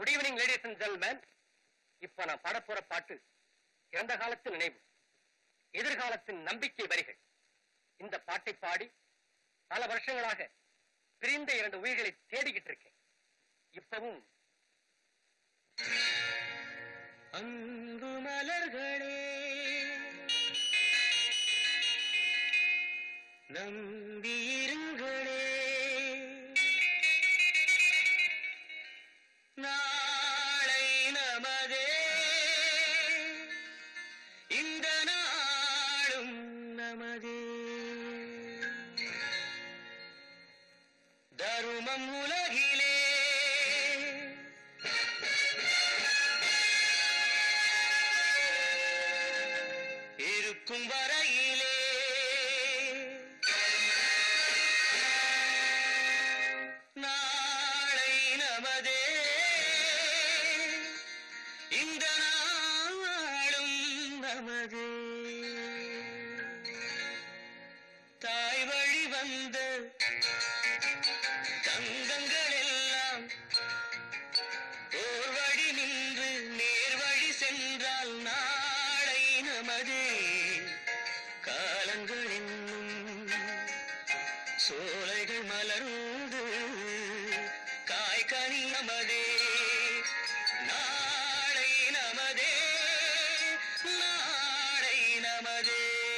good evening ladies and ஜென்மேன் இப்ப நான் பாடப் போற பாட்டு இறந்த காலத்து நினைவு எதிர்காலத்தின் நம்பிக்கை வரிகள் இந்த பாட்டை பாடி பல வருஷங்களாக பிரிந்த இரண்டு உயிர்களை தேடிக்கிட்டு இருக்கேன் இப்பவும் அன்பு மலர்களே நம்பியிருங்களே நாளை நமதே இந்த நாளும் நமதே தருமம் உலகிலே இருக்கும் வரையிலே நாளை நமதே இந்த நாளும் நமதே தாய் வழி வந்த தங்கங்கள் எல்லாம் ஓர் வழி நின்று நேர் வழி சென்றால் நாளை நமதே காலங்கள் என்னும் சோலைகள் மலர்ந்து காய்கனி நமதே நாளை நமதே நாளை நமதே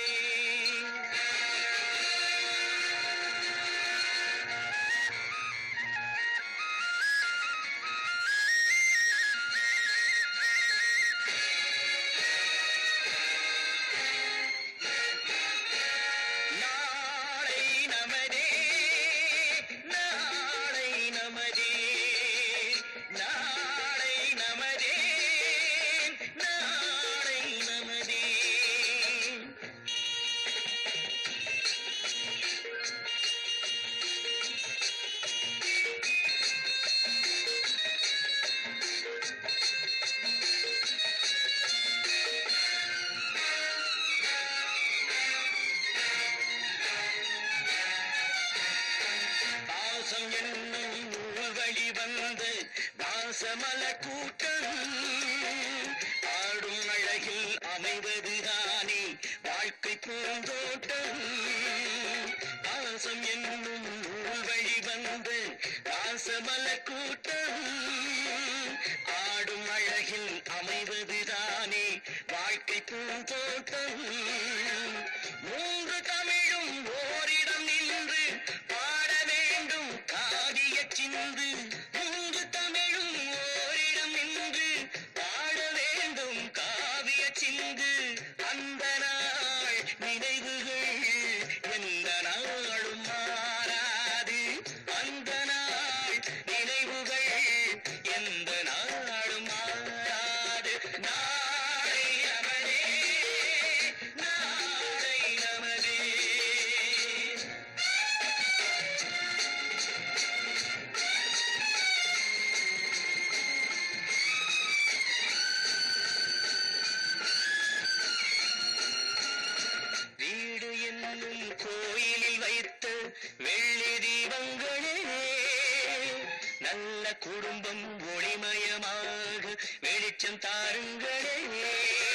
நாளை நமதே நாளை நமதே நாளை நமதே நாளை நமதே பாசம் என்னும் நூல் வழி வந்து பாசமல கூட்டம் ஆடும் அழகில் அமைவதுதானே வாழ்க்கை பூந்தோட்டம் பாசம் என்னும் நூல் வழி வந்து பாசமல கூட்டம் ஆடும் அழகில் அமைவதுதானே வாழ்க்கை பூந்தோட்டம் மூன்று தமிழும் ஓரிடம் நின்று பாட வேண்டும் காவிய சிந்து மூன்று தமிழும் ஓரிடம் நின்று பாட வேண்டும் காவிய சிந்து அந்த நாள் நினைவுகள் எந்த நாளும் மாறாது அந்த நாள் நினைவுகள் எந்த நாளும் மாறாது நாளை நமதே நாளை நமதே வீடு என்னும் கோயிலில் வைத்த வெள்ளி தீபங்களே நல்ல குடும்பம் ஒளிமயமாக வெளிச்சம் தாருங்களே